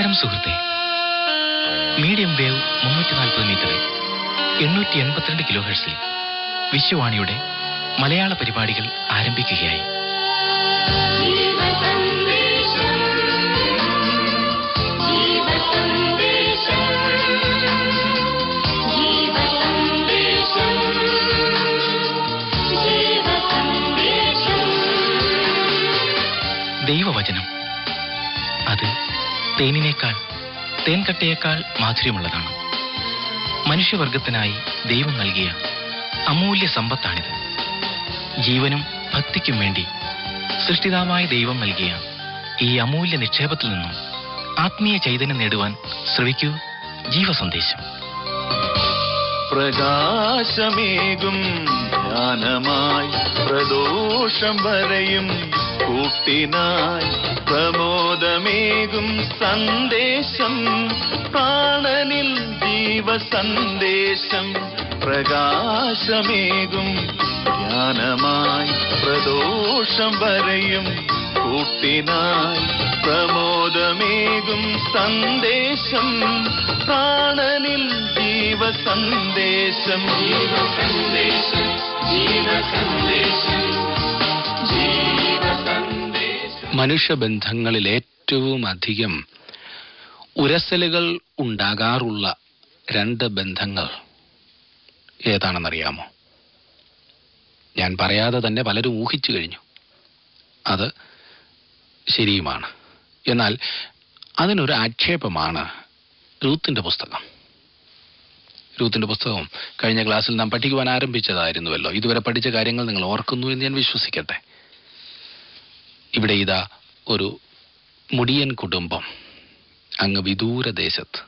നമസ്കാരം സുഹൃത്തെ medium wave മുന്നൂറ്റി നാൽപ്പത് മീറ്ററിൽ എണ്ണൂറ്റി എൺപത്തിരണ്ട് കിലോ ഹെർസിൽ വിശ്വവാണിയുടെ മലയാള പരിപാടികൾ ആരംഭിക്കുകയായി ജീവസന്ദേശം ജീവസന്ദേശം ജീവസന്ദേശം ജീവസന്ദേശം ദൈവവചനം അത് തേനിനേക്കാൾ തേൻകട്ടയേക്കാൾ മാധുര്യമുള്ളതാണ് മനുഷ്യവർഗത്തിനായി ദൈവം നൽകിയ അമൂല്യ സമ്പത്താണിത് ജീവനും ഭക്തിക്കും വേണ്ടി സൃഷ്ടിതാവായ ദൈവം നൽകിയ ഈ അമൂല്യ നിക്ഷേപത്തിൽ നിന്നും ആത്മീയ ചൈതന്യം നേടുവാൻ ശ്രവിക്കൂ ജീവസന്ദേശം പ്രകാശമേകും ജ്ഞാനമായി പ്രദോഷം വരെയും കൂട്ടിനായി പ്രമോദമേകും സന്ദേശം പ്രാണനിൽ ജീവസന്ദേശം പ്രകാശമേകും ജ്ഞാനമായി പ്രദോഷം വരെയും കൂട്ടിനായി പ്രമോദമേകും സന്ദേശം പ്രാണനിൽ ജീവസന്ദേശം ജീവസന്ദേശം ജീവസന്ദേശം ജീവസന്ദേശം മനുഷ്യബന്ധങ്ങളിൽ ഏറ്റവും അധികം ഉരസലുകൾ ഉണ്ടാകാറുള്ള രണ്ട് ബന്ധങ്ങൾ ഏതാണെന്നറിയാമോ ഞാൻ പറയാതെ തന്നെ പലരും ഊഹിച്ചു കഴിഞ്ഞു അത് ശരിയുമാണ് എന്നാൽ അതിനൊരു ആക്ഷേപമാണ് റൂത്തിന്റെ പുസ്തകം രൂത്തിന്റെ പുസ്തകം കഴിഞ്ഞ ക്ലാസ്സിൽ നാം പഠിക്കുവാൻ ആരംഭിച്ചതായിരുന്നുവല്ലോ ഇതുവരെ പഠിച്ച കാര്യങ്ങൾ നിങ്ങൾ ഓർക്കുന്നു എന്ന് ഞാൻ വിശ്വസിക്കട്ടെ ഇവിടെ ഇതാ ഒരു മുടിയൻ കുടുംബം അങ്ങ് വിദൂര ദേശത്ത്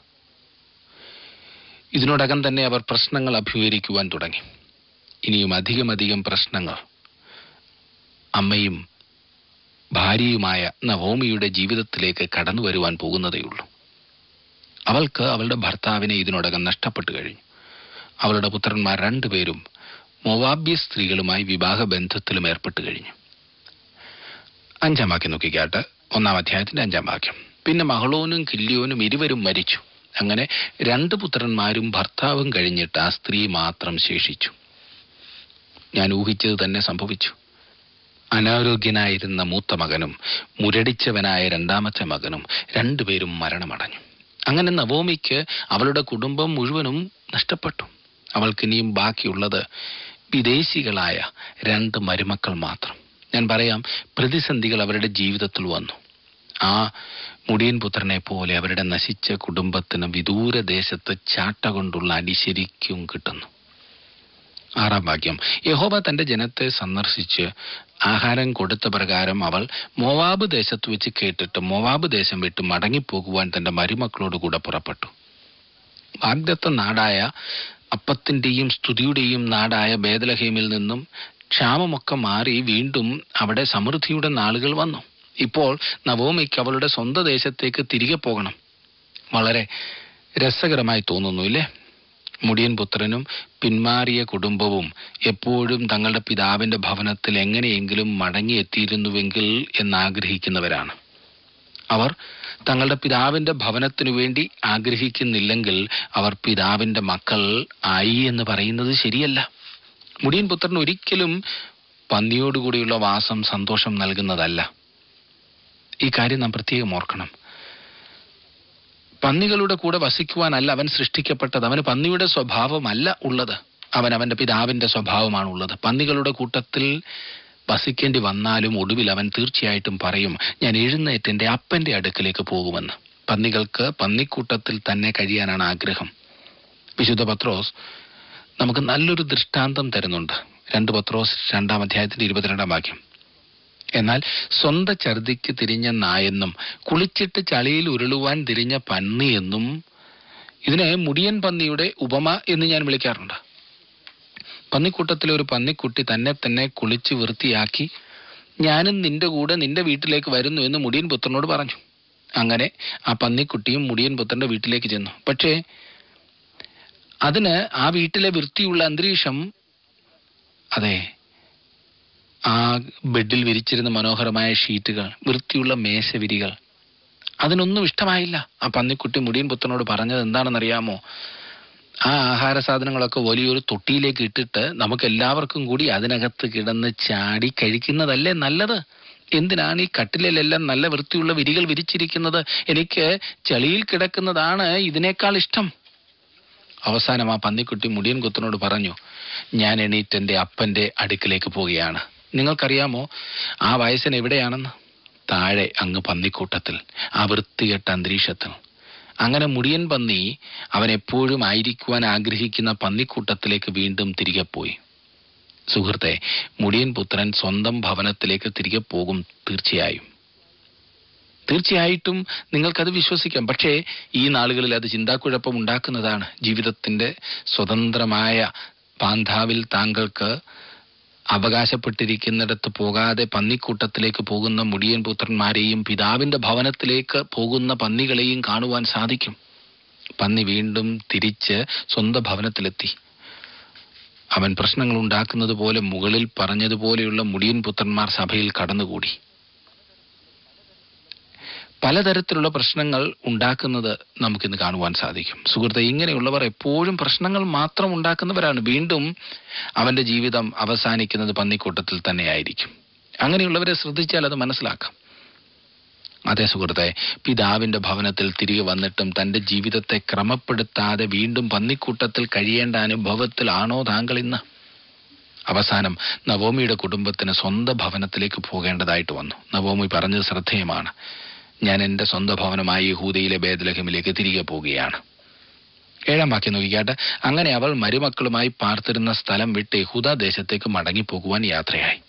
ഇതിനോടകം തന്നെ അവർ പ്രശ്നങ്ങൾ അഭിമുഖീകരിക്കുവാൻ തുടങ്ങി ഇനിയും അധികമധികം പ്രശ്നങ്ങൾ അമ്മയും ഭാര്യയുമായ നവോമിയുടെ ജീവിതത്തിലേക്ക് കടന്നു വരുവാൻ പോകുന്നതേയുള്ളൂ അവൾക്ക് അവളുടെ ഭർത്താവിനെ ഇതിനോടകം നഷ്ടപ്പെട്ടു കഴിഞ്ഞു അവളുടെ പുത്രന്മാർ രണ്ടുപേരും മൊവാബ്യ സ്ത്രീകളുമായി വിവാഹ ബന്ധത്തിലും ഏർപ്പെട്ടു കഴിഞ്ഞു അഞ്ചാം വാക്യം നോക്കിക്കാട്ട് ഒന്നാം അധ്യായത്തിന്റെ അഞ്ചാം വാക്യം പിന്നെ മഹളോനും കില്ലിയോനും ഇരുവരും മരിച്ചു അങ്ങനെ രണ്ട് പുത്രന്മാരും ഭർത്താവും കഴിഞ്ഞിട്ട് ആ സ്ത്രീ മാത്രം ശേഷിച്ചു ഞാൻ ഊഹിച്ചത് തന്നെ സംഭവിച്ചു അനാരോഗ്യനായിരുന്ന മൂത്ത മകനും മുരടിച്ചവനായ രണ്ടാമത്തെ മകനും രണ്ടുപേരും മരണമടഞ്ഞു അങ്ങനെ നവോമിക്ക് അവളുടെ കുടുംബം മുഴുവനും നഷ്ടപ്പെട്ടു അവൾക്ക് ഇനിയും ബാക്കിയുള്ളത് വിദേശികളായ രണ്ട് മരുമക്കൾ മാത്രം ഞാൻ പറയാം പ്രതിസന്ധികൾ അവരുടെ ജീവിതത്തിൽ വന്നു ആ മുടിയൻ പുത്രനെ പോലെ അവരുടെ നശിച്ച കുടുംബത്തിന് വിദൂര ദേശത്ത് ചാട്ട കൊണ്ടുള്ള അടി ശരിക്കും കിട്ടുന്നു ആറാം വാക്യം യഹോബ തന്റെ ജനത്തെ സന്ദർശിച്ച് ആഹാരം കൊടുത്ത പ്രകാരം അവൾ മോവാബ് ദേശത്ത് വെച്ച് കേട്ടിട്ട് മോവാബ് ദേശം വിട്ട് മടങ്ങിപ്പോകുവാൻ തന്റെ മരുമക്കളോട് കൂടെ പുറപ്പെട്ടു വാഗ്ദത്ത നാടായ അപ്പത്തിന്റെയും സ്തുതിയുടെയും നാടായ ബേദലഹേമിൽ നിന്നും ക്ഷാമമൊക്കെ മാറി വീണ്ടും അവിടെ സമൃദ്ധിയുടെ നാളുകൾ വന്നു ഇപ്പോൾ നവോമിക്ക് അവളുടെ സ്വന്തം ദേശത്തേക്ക് തിരികെ പോകണം വളരെ രസകരമായി തോന്നുന്നു ഇല്ലേ മുടിയൻ പുത്രനും പിന്മാറിയ കുടുംബവും എപ്പോഴും തങ്ങളുടെ പിതാവിന്റെ ഭവനത്തിൽ എങ്ങനെയെങ്കിലും മടങ്ങിയെത്തിയിരുന്നുവെങ്കിൽ എന്നാഗ്രഹിക്കുന്നവരാണ് അവർ തങ്ങളുടെ പിതാവിന്റെ ഭവനത്തിനു വേണ്ടി ആഗ്രഹിക്കുന്നില്ലെങ്കിൽ അവർ പിതാവിന്റെ മക്കൾ ആയി എന്ന് പറയുന്നത് ശരിയല്ല മുടിയൻ പുത്രൻ ഒരിക്കലും പന്നിയോടുകൂടിയുള്ള വാസം സന്തോഷം നൽകുന്നതല്ല ഈ കാര്യം നാം പ്രത്യേകം ഓർക്കണം പന്നികളുടെ കൂടെ വസിക്കുവാനല്ല അവൻ സൃഷ്ടിക്കപ്പെട്ടത് അവന് പന്നിയുടെ സ്വഭാവമല്ല ഉള്ളത് അവൻ അവന്റെ പിതാവിന്റെ സ്വഭാവമാണ് ഉള്ളത് പന്നികളുടെ കൂട്ടത്തിൽ വസിക്കേണ്ടി വന്നാലും ഒടുവിൽ അവൻ തീർച്ചയായിട്ടും പറയും ഞാൻ എഴുന്നേറ്റ് എന്റെ അപ്പന്റെ അടുക്കലേക്ക് പോകുമെന്ന് പന്നികൾക്ക് പന്നിക്കൂട്ടത്തിൽ തന്നെ കഴിയാനാണ് ആഗ്രഹം വിശുദ്ധ പത്രോസ് നമുക്ക് നല്ലൊരു ദൃഷ്ടാന്തം തരുന്നുണ്ട് രണ്ട് പത്രോസ് രണ്ടാം അധ്യായത്തിന്റെ ഇരുപത്തിരണ്ടാം വാക്യം എന്നാൽ സ്വന്ത ഛർദിക്ക് തിരിഞ്ഞ നായെന്നും കുളിച്ചിട്ട് ചളിയിൽ ഉരുളുവാൻ തിരിഞ്ഞ പന്നിയെന്നും ഇതിനെ മുടിയൻ പന്നിയുടെ ഉപമ എന്ന് ഞാൻ വിളിക്കാറുണ്ട് പന്നിക്കൂട്ടത്തിലെ ഒരു പന്നിക്കുട്ടി തന്നെ തന്നെ കുളിച്ച് വൃത്തിയാക്കി ഞാനും നിന്റെ കൂടെ നിന്റെ വീട്ടിലേക്ക് വരുന്നു എന്ന് മുടിയൻ പുത്രനോട് പറഞ്ഞു അങ്ങനെ ആ പന്നിക്കുട്ടിയും മുടിയൻ പുത്രന്റെ വീട്ടിലേക്ക് ചെന്നു പക്ഷേ അതിന് ആ വീട്ടിലെ വൃത്തിയുള്ള അന്തരീക്ഷം അതെ ആ ബെഡിൽ വിരിച്ചിരുന്ന മനോഹരമായ ഷീറ്റുകൾ വൃത്തിയുള്ള മേശവിരികൾ അതിനൊന്നും ഇഷ്ടമായില്ല ആ പന്നിക്കുട്ടി മുടിയൻ പുത്രനോട് പറഞ്ഞത് എന്താണെന്നറിയാമോ ആ ആഹാര സാധനങ്ങളൊക്കെ വലിയൊരു തൊട്ടിയിലേക്ക് ഇട്ടിട്ട് നമുക്ക് എല്ലാവർക്കും കൂടി അതിനകത്ത് കിടന്ന് ചാടി കഴിക്കുന്നതല്ലേ നല്ലത് എന്തിനാണ് ഈ കട്ടിലെല്ലാം നല്ല വൃത്തിയുള്ള വിരികൾ വിരിച്ചിരിക്കുന്നത് എനിക്ക് ചെളിയിൽ കിടക്കുന്നതാണ് ഇതിനേക്കാൾ ഇഷ്ടം അവസാനം ആ പന്നിക്കുട്ടി മുടിയൻ കുത്തനോട് പറഞ്ഞു ഞാൻ എണീറ്റ് എൻ്റെ അപ്പന്റെ അടുക്കിലേക്ക് പോവുകയാണ് നിങ്ങൾക്കറിയാമോ ആ വയസ്സൻ എവിടെയാണെന്ന് താഴെ അങ്ങ് പന്നിക്കൂട്ടത്തിൽ ആ വൃത്തികെട്ട അന്തരീക്ഷത്തിൽ അങ്ങനെ മുടിയൻ പന്നി അവൻ എപ്പോഴും ആയിരിക്കുവാൻ ആഗ്രഹിക്കുന്ന പന്നിക്കൂട്ടത്തിലേക്ക് വീണ്ടും തിരികെ പോയി സുഹൃത്തെ മുടിയൻ പുത്രൻ സ്വന്തം ഭവനത്തിലേക്ക് തിരികെ പോകും തീർച്ചയായും തീർച്ചയായിട്ടും നിങ്ങൾക്കത് വിശ്വസിക്കാം പക്ഷേ ഈ നാളുകളിൽ അത് ചിന്താക്കുഴപ്പം ഉണ്ടാക്കുന്നതാണ് ജീവിതത്തിന്റെ സ്വതന്ത്രമായ പാന്താവിൽ താങ്കൾക്ക് അവകാശപ്പെട്ടിരിക്കുന്നിടത്ത് പോകാതെ പന്നിക്കൂട്ടത്തിലേക്ക് പോകുന്ന മുടിയൻ പുത്രന്മാരെയും പിതാവിന്റെ ഭവനത്തിലേക്ക് പോകുന്ന പന്നികളെയും കാണുവാൻ സാധിക്കും പന്നി വീണ്ടും തിരിച്ച് സ്വന്തം ഭവനത്തിലെത്തി അവൻ പ്രശ്നങ്ങൾ ഉണ്ടാക്കുന്നത് പോലെ മുകളിൽ പറഞ്ഞതുപോലെയുള്ള മുടിയൻ പുത്രന്മാർ സഭയിൽ കടന്നുകൂടി പലതരത്തിലുള്ള പ്രശ്നങ്ങൾ ഉണ്ടാക്കുന്നത് നമുക്കിന്ന് കാണുവാൻ സാധിക്കും സുഹൃത്തെ ഇങ്ങനെയുള്ളവർ എപ്പോഴും പ്രശ്നങ്ങൾ മാത്രം ഉണ്ടാക്കുന്നവരാണ് വീണ്ടും അവന്റെ ജീവിതം അവസാനിക്കുന്നത് പന്നിക്കൂട്ടത്തിൽ തന്നെയായിരിക്കും അങ്ങനെയുള്ളവരെ ശ്രദ്ധിച്ചാൽ അത് മനസ്സിലാക്കാം അതെ സുഹൃത്തെ പിതാവിന്റെ ഭവനത്തിൽ തിരികെ വന്നിട്ടും തന്റെ ജീവിതത്തെ ക്രമപ്പെടുത്താതെ വീണ്ടും പന്നിക്കൂട്ടത്തിൽ കഴിയേണ്ട അനുഭവത്തിലാണോ താങ്കൾ ഇന്ന് അവസാനം നവോമിയുടെ കുടുംബത്തിന് സ്വന്തം ഭവനത്തിലേക്ക് പോകേണ്ടതായിട്ട് വന്നു നവോമി പറഞ്ഞത് ശ്രദ്ധേയമാണ് ഞാൻ എൻ്റെ സ്വന്തം ഭവനമായ യഹൂദയിലെ ബേദലഹമിലേക്ക് തിരികെ പോവുകയാണ് ഏഴാം വാക്യം നോക്കിക്കാട്ടെ അങ്ങനെ അവൾ മരുമക്കളുമായി പാർത്തിരുന്ന സ്ഥലം വിട്ട് യഹൂദ ദേശത്തേക്ക് മടങ്ങിപ്പോകുവാൻ യാത്രയായി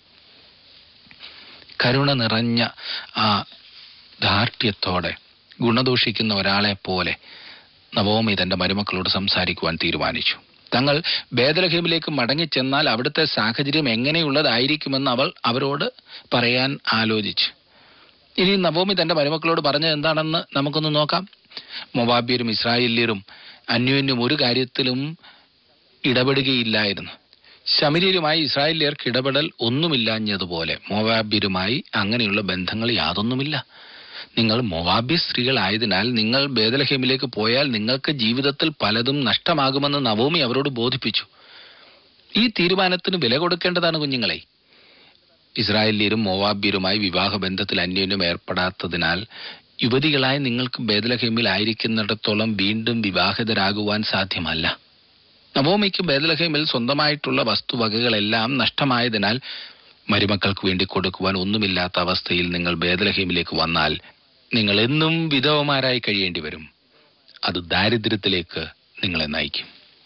കരുണ നിറഞ്ഞ ആ ധാർഢ്യത്തോടെ ഗുണദോഷിക്കുന്ന ഒരാളെ പോലെ നവോമി തന്റെ മരുമക്കളോട് സംസാരിക്കുവാൻ തീരുമാനിച്ചു തങ്ങൾ ബേദലഹീമിലേക്ക് മടങ്ങിച്ചെന്നാൽ അവിടുത്തെ സാഹചര്യം എങ്ങനെയുള്ളതായിരിക്കുമെന്ന് അവൾ അവരോട് പറയാൻ ആലോചിച്ചു ഇനി നവോമി തന്റെ മരുമക്കളോട് പറഞ്ഞത് എന്താണെന്ന് നമുക്കൊന്ന് നോക്കാം മൊവാബ്യരും ഇസ്രായേല്യരും അന്യോന്യം ഒരു കാര്യത്തിലും ഇടപെടുകയില്ലായിരുന്നു ശമര്യരുമായി ഇസ്രായേലിയർക്ക് ഇടപെടൽ ഒന്നുമില്ലാഞ്ഞതുപോലെ മോവാബ്യരുമായി അങ്ങനെയുള്ള ബന്ധങ്ങൾ യാതൊന്നുമില്ല നിങ്ങൾ മൊവാബ്യ സ്ത്രീകളായതിനാൽ നിങ്ങൾ ബേദലഹേമിലേക്ക് പോയാൽ നിങ്ങൾക്ക് ജീവിതത്തിൽ പലതും നഷ്ടമാകുമെന്ന് നവോമി അവരോട് ബോധിപ്പിച്ചു ഈ തീരുമാനത്തിന് വില കൊടുക്കേണ്ടതാണ് കുഞ്ഞുങ്ങളെ ഇസ്രായേലിയരും മോവാബ്യരുമായി വിവാഹബന്ധത്തിൽ അന്യോന്യം ഏർപ്പെടാത്തതിനാൽ യുവതികളായ നിങ്ങൾക്ക് ബേദലഹേമിൽ ആയിരിക്കുന്നിടത്തോളം വീണ്ടും വിവാഹിതരാകുവാൻ സാധ്യമല്ല നവോമിക്ക് ബേദലഹേമിൽ സ്വന്തമായിട്ടുള്ള വസ്തുവകകളെല്ലാം നഷ്ടമായതിനാൽ മരുമക്കൾക്ക് വേണ്ടി കൊടുക്കുവാൻ ഒന്നുമില്ലാത്ത അവസ്ഥയിൽ നിങ്ങൾ ബേദലഹേമിലേക്ക് വന്നാൽ നിങ്ങൾ എന്നും വിധവമാരായി കഴിയേണ്ടി വരും അത് ദാരിദ്ര്യത്തിലേക്ക് നിങ്ങളെ നയിക്കും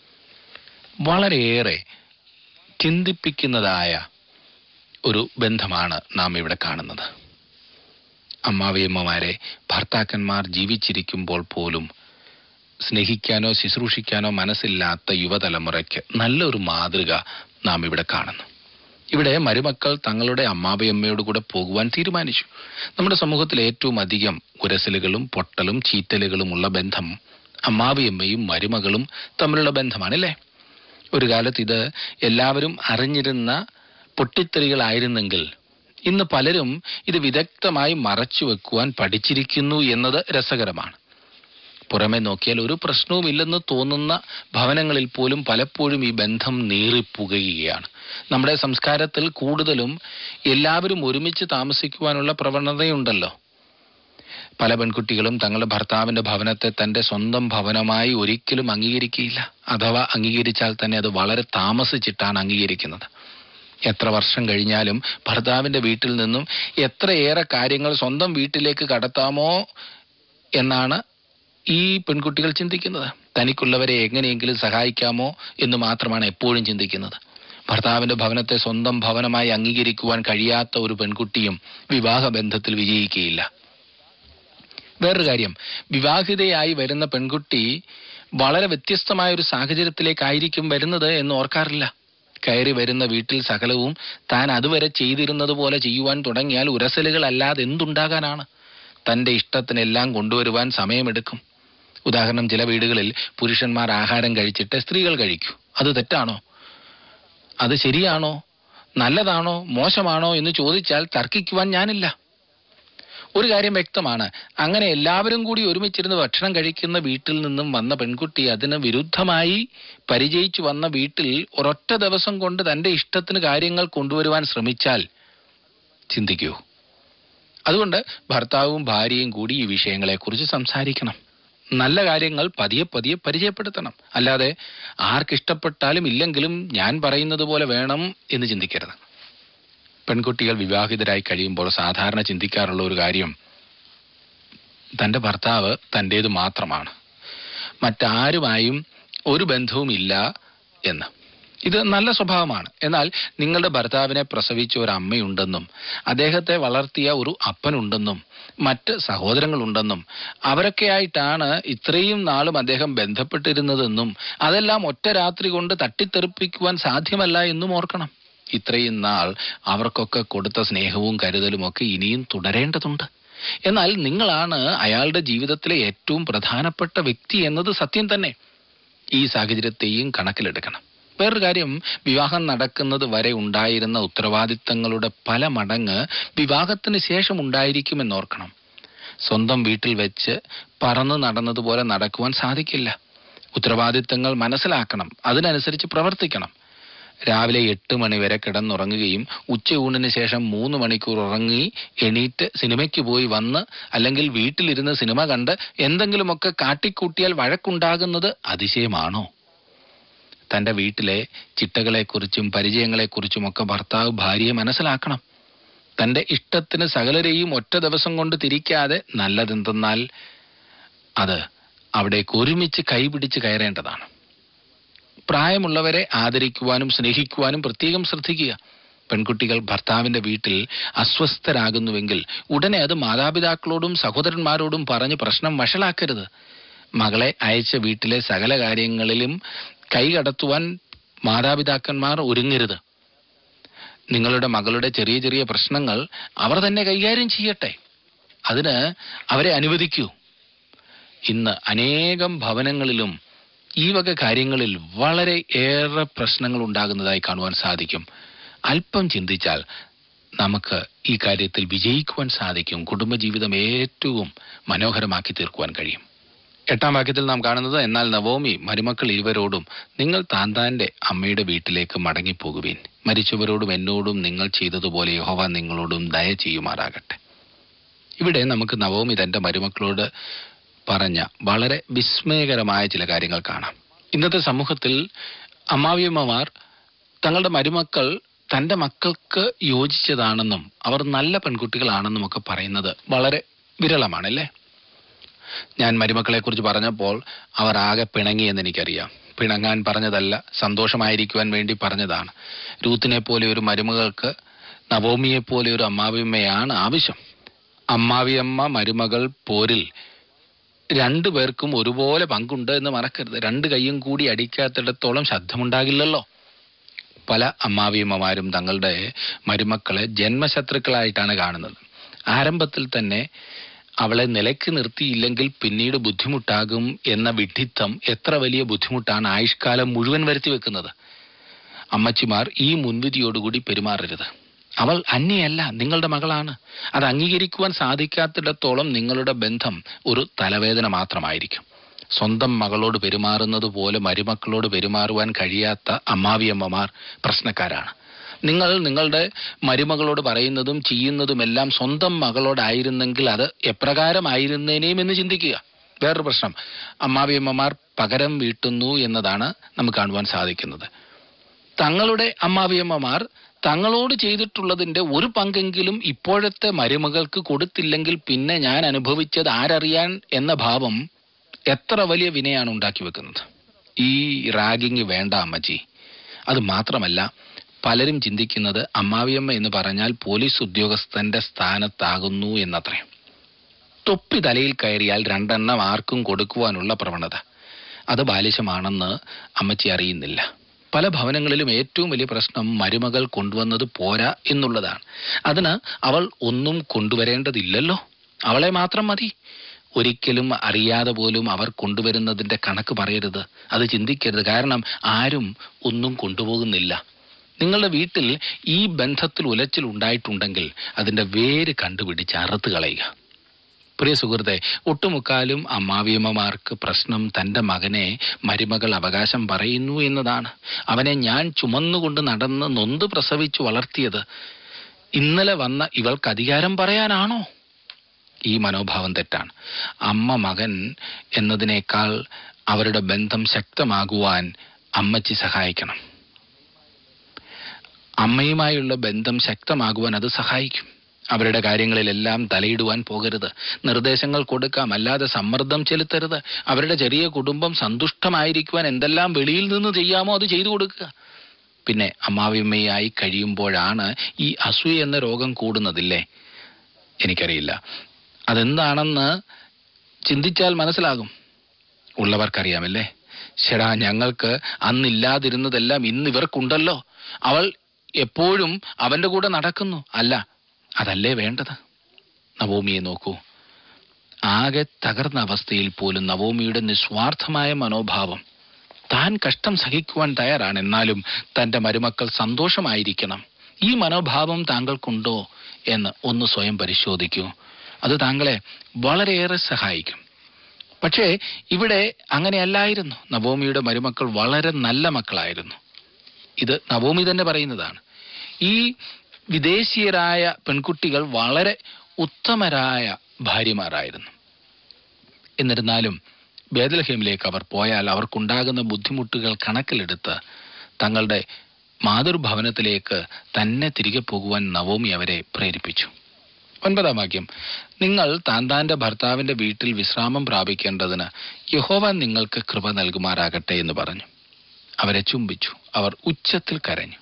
വളരെയേറെ ചിന്തിപ്പിക്കുന്നതായ ഒരു ബന്ധമാണ് നാം ഇവിടെ കാണുന്നത് അമ്മാവിയമ്മമാരെ ഭർത്താക്കന്മാർ ജീവിച്ചിരിക്കുമ്പോൾ പോലും സ്നേഹിക്കാനോ ശുശ്രൂഷിക്കാനോ മനസ്സില്ലാത്ത യുവതലമുറയ്ക്ക് നല്ലൊരു മാതൃക നാം ഇവിടെ കാണുന്നു ഇവിടെ മരുമക്കൾ തങ്ങളുടെ അമ്മാവയമ്മയോട് കൂടെ പോകുവാൻ തീരുമാനിച്ചു നമ്മുടെ സമൂഹത്തിൽ ഏറ്റവും അധികം ഉരസലുകളും പൊട്ടലും ചീറ്റലുകളും ഉള്ള ബന്ധം അമ്മാവിയമ്മയും മരുമകളും തമ്മിലുള്ള ബന്ധമാണല്ലേ ഒരു കാലത്ത് ഇത് എല്ലാവരും അറിഞ്ഞിരുന്ന പൊട്ടിത്തെറികളായിരുന്നെങ്കിൽ ഇന്ന് പലരും ഇത് വിദഗ്ധമായി മറച്ചു വെക്കുവാൻ പഠിച്ചിരിക്കുന്നു എന്നത് രസകരമാണ് പുറമെ നോക്കിയാൽ ഒരു പ്രശ്നവുമില്ലെന്ന് തോന്നുന്ന ഭവനങ്ങളിൽ പോലും പലപ്പോഴും ഈ ബന്ധം നീറിപ്പുകയാണ് നമ്മുടെ സംസ്കാരത്തിൽ കൂടുതലും എല്ലാവരും ഒരുമിച്ച് താമസിക്കുവാനുള്ള പ്രവണതയുണ്ടല്ലോ പല പെൺകുട്ടികളും തങ്ങളുടെ ഭർത്താവിന്റെ ഭവനത്തെ തന്റെ സ്വന്തം ഭവനമായി ഒരിക്കലും അംഗീകരിക്കുകയില്ല അഥവാ അംഗീകരിച്ചാൽ തന്നെ അത് വളരെ താമസിച്ചിട്ടാണ് അംഗീകരിക്കുന്നത് എത്ര വർഷം കഴിഞ്ഞാലും ഭർത്താവിന്റെ വീട്ടിൽ നിന്നും എത്രയേറെ കാര്യങ്ങൾ സ്വന്തം വീട്ടിലേക്ക് കടത്താമോ എന്നാണ് ഈ പെൺകുട്ടികൾ ചിന്തിക്കുന്നത് തനിക്കുള്ളവരെ എങ്ങനെയെങ്കിലും സഹായിക്കാമോ എന്ന് മാത്രമാണ് എപ്പോഴും ചിന്തിക്കുന്നത് ഭർത്താവിന്റെ ഭവനത്തെ സ്വന്തം ഭവനമായി അംഗീകരിക്കുവാൻ കഴിയാത്ത ഒരു പെൺകുട്ടിയും വിവാഹ ബന്ധത്തിൽ വിജയിക്കുകയില്ല വേറൊരു കാര്യം വിവാഹിതയായി വരുന്ന പെൺകുട്ടി വളരെ വ്യത്യസ്തമായ ഒരു സാഹചര്യത്തിലേക്കായിരിക്കും വരുന്നത് എന്ന് ഓർക്കാറില്ല കയറി വരുന്ന വീട്ടിൽ സകലവും താൻ അതുവരെ ചെയ്തിരുന്നത് പോലെ ചെയ്യുവാൻ തുടങ്ങിയാൽ ഉരസലുകൾ അല്ലാതെ എന്തുണ്ടാകാനാണ് തന്റെ ഇഷ്ടത്തിനെല്ലാം കൊണ്ടുവരുവാൻ സമയമെടുക്കും ഉദാഹരണം ചില വീടുകളിൽ പുരുഷന്മാർ ആഹാരം കഴിച്ചിട്ട് സ്ത്രീകൾ കഴിക്കൂ അത് തെറ്റാണോ അത് ശരിയാണോ നല്ലതാണോ മോശമാണോ എന്ന് ചോദിച്ചാൽ തർക്കിക്കുവാൻ ഞാനില്ല ഒരു കാര്യം വ്യക്തമാണ് അങ്ങനെ എല്ലാവരും കൂടി ഒരുമിച്ചിരുന്ന് ഭക്ഷണം കഴിക്കുന്ന വീട്ടിൽ നിന്നും വന്ന പെൺകുട്ടി അതിന് വിരുദ്ധമായി പരിചയിച്ചു വന്ന വീട്ടിൽ ഒരൊറ്റ ദിവസം കൊണ്ട് തന്റെ ഇഷ്ടത്തിന് കാര്യങ്ങൾ കൊണ്ടുവരുവാൻ ശ്രമിച്ചാൽ ചിന്തിക്കൂ അതുകൊണ്ട് ഭർത്താവും ഭാര്യയും കൂടി ഈ വിഷയങ്ങളെക്കുറിച്ച് സംസാരിക്കണം നല്ല കാര്യങ്ങൾ പതിയെ പതിയെ പരിചയപ്പെടുത്തണം അല്ലാതെ ആർക്കിഷ്ടപ്പെട്ടാലും ഇല്ലെങ്കിലും ഞാൻ പറയുന്നത് പോലെ വേണം എന്ന് ചിന്തിക്കരുത് പെൺകുട്ടികൾ വിവാഹിതരായി കഴിയുമ്പോൾ സാധാരണ ചിന്തിക്കാറുള്ള ഒരു കാര്യം തന്റെ ഭർത്താവ് തൻ്റേത് മാത്രമാണ് മറ്റാരുമായും ഒരു ബന്ധവും ഇല്ല എന്ന് ഇത് നല്ല സ്വഭാവമാണ് എന്നാൽ നിങ്ങളുടെ ഭർത്താവിനെ പ്രസവിച്ച ഒരു അമ്മയുണ്ടെന്നും അദ്ദേഹത്തെ വളർത്തിയ ഒരു അപ്പനുണ്ടെന്നും മറ്റ് സഹോദരങ്ങളുണ്ടെന്നും അവരൊക്കെയായിട്ടാണ് ഇത്രയും നാളും അദ്ദേഹം ബന്ധപ്പെട്ടിരുന്നതെന്നും അതെല്ലാം ഒറ്റ രാത്രി കൊണ്ട് തട്ടിത്തെറിപ്പിക്കുവാൻ സാധ്യമല്ല എന്നും ഓർക്കണം ഇത്രയും നാൾ അവർക്കൊക്കെ കൊടുത്ത സ്നേഹവും കരുതലും ഒക്കെ ഇനിയും തുടരേണ്ടതുണ്ട് എന്നാൽ നിങ്ങളാണ് അയാളുടെ ജീവിതത്തിലെ ഏറ്റവും പ്രധാനപ്പെട്ട വ്യക്തി എന്നത് സത്യം തന്നെ ഈ സാഹചര്യത്തെയും കണക്കിലെടുക്കണം വേറൊരു കാര്യം വിവാഹം നടക്കുന്നത് വരെ ഉണ്ടായിരുന്ന ഉത്തരവാദിത്തങ്ങളുടെ പല മടങ്ങ് വിവാഹത്തിന് ശേഷം ഉണ്ടായിരിക്കുമെന്നോർക്കണം സ്വന്തം വീട്ടിൽ വെച്ച് പറന്ന് നടന്നതുപോലെ നടക്കുവാൻ സാധിക്കില്ല ഉത്തരവാദിത്തങ്ങൾ മനസ്സിലാക്കണം അതിനനുസരിച്ച് പ്രവർത്തിക്കണം രാവിലെ എട്ട് മണി വരെ കിടന്നുറങ്ങുകയും ഉച്ചയൂണിന് ശേഷം മൂന്ന് മണിക്കൂർ ഉറങ്ങി എണീറ്റ് സിനിമയ്ക്ക് പോയി വന്ന് അല്ലെങ്കിൽ വീട്ടിലിരുന്ന് സിനിമ കണ്ട് എന്തെങ്കിലുമൊക്കെ കാട്ടിക്കൂട്ടിയാൽ വഴക്കുണ്ടാകുന്നത് അതിശയമാണോ തന്റെ വീട്ടിലെ ചിട്ടകളെക്കുറിച്ചും പരിചയങ്ങളെക്കുറിച്ചുമൊക്കെ ഭർത്താവ് ഭാര്യയെ മനസ്സിലാക്കണം തന്റെ ഇഷ്ടത്തിന് സകലരെയും ഒറ്റ ദിവസം കൊണ്ട് തിരിക്കാതെ നല്ലതെന്തെന്നാൽ അത് അവിടേക്ക് ഒരുമിച്ച് കൈപിടിച്ച് കയറേണ്ടതാണ് പ്രായമുള്ളവരെ ആദരിക്കുവാനും സ്നേഹിക്കുവാനും പ്രത്യേകം ശ്രദ്ധിക്കുക പെൺകുട്ടികൾ ഭർത്താവിന്റെ വീട്ടിൽ അസ്വസ്ഥരാകുന്നുവെങ്കിൽ ഉടനെ അത് മാതാപിതാക്കളോടും സഹോദരന്മാരോടും പറഞ്ഞ് പ്രശ്നം വഷളാക്കരുത് മകളെ അയച്ച വീട്ടിലെ സകല കാര്യങ്ങളിലും കൈകടത്തുവാൻ മാതാപിതാക്കന്മാർ ഒരുങ്ങരുത് നിങ്ങളുടെ മകളുടെ ചെറിയ ചെറിയ പ്രശ്നങ്ങൾ അവർ തന്നെ കൈകാര്യം ചെയ്യട്ടെ അതിന് അവരെ അനുവദിക്കൂ ഇന്ന് അനേകം ഭവനങ്ങളിലും ഈ വക കാര്യങ്ങളിൽ വളരെ ഏറെ പ്രശ്നങ്ങൾ ഉണ്ടാകുന്നതായി കാണുവാൻ സാധിക്കും അല്പം ചിന്തിച്ചാൽ നമുക്ക് ഈ കാര്യത്തിൽ വിജയിക്കുവാൻ സാധിക്കും കുടുംബജീവിതം ഏറ്റവും മനോഹരമാക്കി തീർക്കുവാൻ കഴിയും എട്ടാം വാക്യത്തിൽ നാം കാണുന്നത് എന്നാൽ നവോമി മരുമക്കൾ ഇരുവരോടും നിങ്ങൾ താന്താന്റെ അമ്മയുടെ വീട്ടിലേക്ക് മടങ്ങിപ്പോകുവിൻ മരിച്ചവരോടും എന്നോടും നിങ്ങൾ ചെയ്തതുപോലെ യഹോവ നിങ്ങളോടും ദയ ചെയ്യുമാറാകട്ടെ ഇവിടെ നമുക്ക് നവോമി തന്റെ മരുമക്കളോട് പറഞ്ഞ വളരെ വിസ്മയകരമായ ചില കാര്യങ്ങൾ കാണാം ഇന്നത്തെ സമൂഹത്തിൽ അമ്മാവിയമ്മമാർ തങ്ങളുടെ മരുമക്കൾ തന്റെ മക്കൾക്ക് യോജിച്ചതാണെന്നും അവർ നല്ല പെൺകുട്ടികളാണെന്നും ഒക്കെ പറയുന്നത് വളരെ വിരളമാണല്ലേ ഞാൻ മരുമക്കളെ കുറിച്ച് പറഞ്ഞപ്പോൾ അവർ ആകെ പിണങ്ങി എന്ന് എനിക്കറിയാം പിണങ്ങാൻ പറഞ്ഞതല്ല സന്തോഷമായിരിക്കുവാൻ വേണ്ടി പറഞ്ഞതാണ് രൂത്തിനെ പോലെ ഒരു മരുമകൾക്ക് നവോമിയെ പോലെ ഒരു അമ്മാവിയമ്മയാണ് ആവശ്യം അമ്മാവിയമ്മ മരുമകൾ പോരിൽ രണ്ടു പേർക്കും ഒരുപോലെ പങ്കുണ്ട് എന്ന് മറക്കരുത് രണ്ട് കൈയും കൂടി അടിക്കാത്തിടത്തോളം ശബ്ദമുണ്ടാകില്ലല്ലോ പല അമ്മാവിയമ്മമാരും തങ്ങളുടെ മരുമക്കളെ ജന്മശത്രുക്കളായിട്ടാണ് കാണുന്നത് ആരംഭത്തിൽ തന്നെ അവളെ നിലയ്ക്ക് നിർത്തിയില്ലെങ്കിൽ പിന്നീട് ബുദ്ധിമുട്ടാകും എന്ന വിഡ്ഢിത്തം എത്ര വലിയ ബുദ്ധിമുട്ടാണ് ആയുഷ്കാലം മുഴുവൻ വരുത്തി വെക്കുന്നത് അമ്മച്ചിമാർ ഈ മുൻവിധിയോടുകൂടി പെരുമാറരുത് അവൾ അന്യയല്ല നിങ്ങളുടെ മകളാണ് അത് അംഗീകരിക്കുവാൻ സാധിക്കാത്തിടത്തോളം നിങ്ങളുടെ ബന്ധം ഒരു തലവേദന മാത്രമായിരിക്കും സ്വന്തം മകളോട് പെരുമാറുന്നത് പോലെ മരുമക്കളോട് പെരുമാറുവാൻ കഴിയാത്ത അമ്മാവിയമ്മമാർ പ്രശ്നക്കാരാണ് നിങ്ങൾ നിങ്ങളുടെ മരുമകളോട് പറയുന്നതും ചെയ്യുന്നതുമെല്ലാം സ്വന്തം മകളോടായിരുന്നെങ്കിൽ അത് എപ്രകാരമായിരുന്നേനേയും എന്ന് ചിന്തിക്കുക വേറൊരു പ്രശ്നം അമ്മാവിയമ്മമാർ പകരം വീട്ടുന്നു എന്നതാണ് നമുക്ക് കാണുവാൻ സാധിക്കുന്നത് തങ്ങളുടെ അമ്മാവിയമ്മമാർ തങ്ങളോട് ചെയ്തിട്ടുള്ളതിന്റെ ഒരു പങ്കെങ്കിലും ഇപ്പോഴത്തെ മരുമകൾക്ക് കൊടുത്തില്ലെങ്കിൽ പിന്നെ ഞാൻ അനുഭവിച്ചത് ആരറിയാൻ എന്ന ഭാവം എത്ര വലിയ വിനയാണ് ഉണ്ടാക്കി വെക്കുന്നത് ഈ റാഗിങ് വേണ്ട അമ്മച്ചി അത് മാത്രമല്ല പലരും ചിന്തിക്കുന്നത് അമ്മാവിയമ്മ എന്ന് പറഞ്ഞാൽ പോലീസ് ഉദ്യോഗസ്ഥന്റെ സ്ഥാനത്താകുന്നു എന്നത്രേ തൊപ്പി തലയിൽ കയറിയാൽ രണ്ടെണ്ണം ആർക്കും കൊടുക്കുവാനുള്ള പ്രവണത അത് ബാലിശമാണെന്ന് അമ്മച്ചി അറിയുന്നില്ല പല ഭവനങ്ങളിലും ഏറ്റവും വലിയ പ്രശ്നം മരുമകൾ കൊണ്ടുവന്നത് പോരാ എന്നുള്ളതാണ് അതിന് അവൾ ഒന്നും കൊണ്ടുവരേണ്ടതില്ലല്ലോ അവളെ മാത്രം മതി ഒരിക്കലും അറിയാതെ പോലും അവർ കൊണ്ടുവരുന്നതിന്റെ കണക്ക് പറയരുത് അത് ചിന്തിക്കരുത് കാരണം ആരും ഒന്നും കൊണ്ടുപോകുന്നില്ല നിങ്ങളുടെ വീട്ടിൽ ഈ ബന്ധത്തിൽ ഉലച്ചിൽ ഉണ്ടായിട്ടുണ്ടെങ്കിൽ അതിന്റെ വേര് കണ്ടുപിടിച്ച് അറുത്ത് കളയുക പ്രിയ സുഹൃത്തെ ഒട്ടുമുക്കാലും അമ്മാവിയമ്മമാർക്ക് പ്രശ്നം തന്റെ മകനെ മരുമകൾ അവകാശം പറയുന്നു എന്നതാണ് അവനെ ഞാൻ ചുമന്നുകൊണ്ട് നടന്ന് നൊന്ത് പ്രസവിച്ചു വളർത്തിയത് ഇന്നലെ വന്ന ഇവൾക്ക് അധികാരം പറയാനാണോ ഈ മനോഭാവം തെറ്റാണ് അമ്മ മകൻ എന്നതിനേക്കാൾ അവരുടെ ബന്ധം ശക്തമാകുവാൻ അമ്മച്ചി സഹായിക്കണം അമ്മയുമായുള്ള ബന്ധം ശക്തമാകുവാൻ അത് സഹായിക്കും അവരുടെ കാര്യങ്ങളിലെല്ലാം തലയിടുവാൻ പോകരുത് നിർദ്ദേശങ്ങൾ കൊടുക്കാം അല്ലാതെ സമ്മർദ്ദം ചെലുത്തരുത് അവരുടെ ചെറിയ കുടുംബം സന്തുഷ്ടമായിരിക്കുവാൻ എന്തെല്ലാം വെളിയിൽ നിന്ന് ചെയ്യാമോ അത് ചെയ്തു കൊടുക്കുക പിന്നെ അമ്മാവിയമ്മയായി കഴിയുമ്പോഴാണ് ഈ അസൂയ എന്ന രോഗം കൂടുന്നതില്ലേ എനിക്കറിയില്ല അതെന്താണെന്ന് ചിന്തിച്ചാൽ മനസ്സിലാകും ഉള്ളവർക്കറിയാമല്ലേ ശരാ ഞങ്ങൾക്ക് അന്നില്ലാതിരുന്നതെല്ലാം ഇന്ന് ഇവർക്കുണ്ടല്ലോ അവൾ എപ്പോഴും അവന്റെ കൂടെ നടക്കുന്നു അല്ല അതല്ലേ വേണ്ടത് നവോമിയെ നോക്കൂ ആകെ തകർന്ന അവസ്ഥയിൽ പോലും നവോമിയുടെ നിസ്വാർത്ഥമായ മനോഭാവം താൻ കഷ്ടം സഹിക്കുവാൻ തയ്യാറാണ് എന്നാലും തന്റെ മരുമക്കൾ സന്തോഷമായിരിക്കണം ഈ മനോഭാവം താങ്കൾക്കുണ്ടോ എന്ന് ഒന്ന് സ്വയം പരിശോധിക്കൂ അത് താങ്കളെ വളരെയേറെ സഹായിക്കും പക്ഷേ ഇവിടെ അങ്ങനെയല്ലായിരുന്നു നവോമിയുടെ മരുമക്കൾ വളരെ നല്ല മക്കളായിരുന്നു ഇത് നവോമി തന്നെ പറയുന്നതാണ് ഈ വിദേശീയരായ പെൺകുട്ടികൾ വളരെ ഉത്തമരായ ഭാര്യമാരായിരുന്നു എന്നിരുന്നാലും ബേദലഹേമിലേക്ക് അവർ പോയാൽ അവർക്കുണ്ടാകുന്ന ബുദ്ധിമുട്ടുകൾ കണക്കിലെടുത്ത് തങ്ങളുടെ മാതൃഭവനത്തിലേക്ക് തന്നെ തിരികെ പോകുവാൻ നവോമി അവരെ പ്രേരിപ്പിച്ചു ഒൻപതാം വാക്യം നിങ്ങൾ താന്താന്റെ ഭർത്താവിന്റെ വീട്ടിൽ വിശ്രാമം പ്രാപിക്കേണ്ടതിന് യഹോവ നിങ്ങൾക്ക് കൃപ നൽകുമാറാകട്ടെ എന്ന് പറഞ്ഞു അവരെ ചുംബിച്ചു അവർ ഉച്ചത്തിൽ കരഞ്ഞു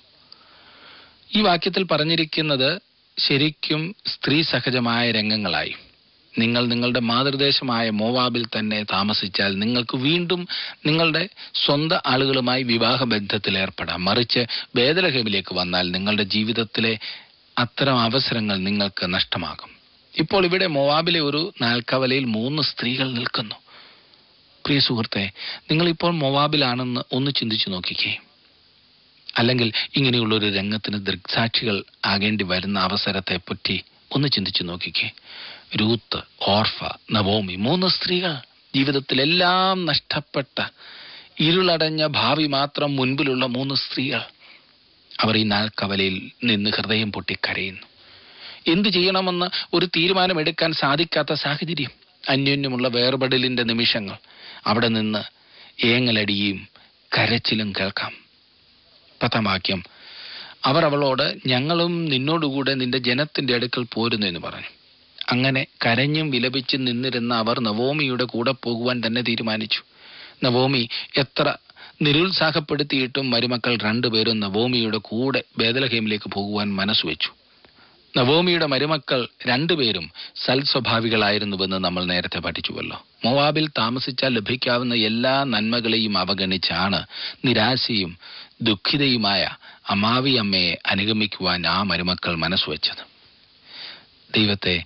ഈ വാക്യത്തിൽ പറഞ്ഞിരിക്കുന്നത് ശരിക്കും സ്ത്രീ സഹജമായ രംഗങ്ങളായി നിങ്ങൾ നിങ്ങളുടെ മാതൃദേശമായ മോവാബിൽ തന്നെ താമസിച്ചാൽ നിങ്ങൾക്ക് വീണ്ടും നിങ്ങളുടെ സ്വന്തം ആളുകളുമായി വിവാഹ ബന്ധത്തിൽ ഏർപ്പെടാം മറിച്ച് ബേദലഹേമിലേക്ക് വന്നാൽ നിങ്ങളുടെ ജീവിതത്തിലെ അത്തരം അവസരങ്ങൾ നിങ്ങൾക്ക് നഷ്ടമാകും ഇപ്പോൾ ഇവിടെ മോവാബിലെ ഒരു നാൽക്കവലയിൽ മൂന്ന് സ്ത്രീകൾ നിൽക്കുന്നു പ്രിയ സുഹൃത്തെ നിങ്ങളിപ്പോൾ മൊവാബിലാണെന്ന് ഒന്ന് ചിന്തിച്ചു നോക്കിക്കേ അല്ലെങ്കിൽ ഇങ്ങനെയുള്ള ഒരു രംഗത്തിന് ദൃക്സാക്ഷികൾ ആകേണ്ടി വരുന്ന അവസരത്തെ പറ്റി ഒന്ന് ചിന്തിച്ചു നോക്കിക്കേ രൂത്ത് ഓർഫ നവോമി മൂന്ന് സ്ത്രീകൾ ജീവിതത്തിലെല്ലാം നഷ്ടപ്പെട്ട ഇരുളടഞ്ഞ ഭാവി മാത്രം മുൻപിലുള്ള മൂന്ന് സ്ത്രീകൾ അവർ ഈ നാൽക്കവലയിൽ നിന്ന് ഹൃദയം പൊട്ടി കരയുന്നു എന്തു ചെയ്യണമെന്ന് ഒരു തീരുമാനമെടുക്കാൻ സാധിക്കാത്ത സാഹചര്യം അന്യോന്യമുള്ള വേർപെടലിന്റെ നിമിഷങ്ങൾ അവിടെ നിന്ന് ഏങ്ങലടിയും കരച്ചിലും കേൾക്കാം പത്താം വാക്യം അവർ അവളോട് ഞങ്ങളും നിന്നോടുകൂടെ നിന്റെ ജനത്തിന്റെ അടുക്കൽ പോരുന്നു എന്ന് പറഞ്ഞു അങ്ങനെ കരഞ്ഞും വിലപിച്ചും നിന്നിരുന്ന അവർ നവോമിയുടെ കൂടെ പോകുവാൻ തന്നെ തീരുമാനിച്ചു നവോമി എത്ര നിരുത്സാഹപ്പെടുത്തിയിട്ടും മരുമക്കൾ രണ്ടുപേരും നവോമിയുടെ കൂടെ ബേദലഹേമിലേക്ക് പോകുവാൻ മനസ്സുവെച്ചു നവോമിയുടെ മരുമക്കൾ രണ്ടുപേരും സൽസ്വഭാവികളായിരുന്നുവെന്ന് നമ്മൾ നേരത്തെ പഠിച്ചുവല്ലോ മൊവാബിൽ താമസിച്ചാൽ ലഭിക്കാവുന്ന എല്ലാ നന്മകളെയും അവഗണിച്ചാണ് നിരാശയും ദുഃഖിതയുമായ അമാവി അമ്മയെ അനുഗമിക്കുവാൻ ആ മരുമക്കൾ മനസ്സുവെച്ചത് ദൈവത്തെ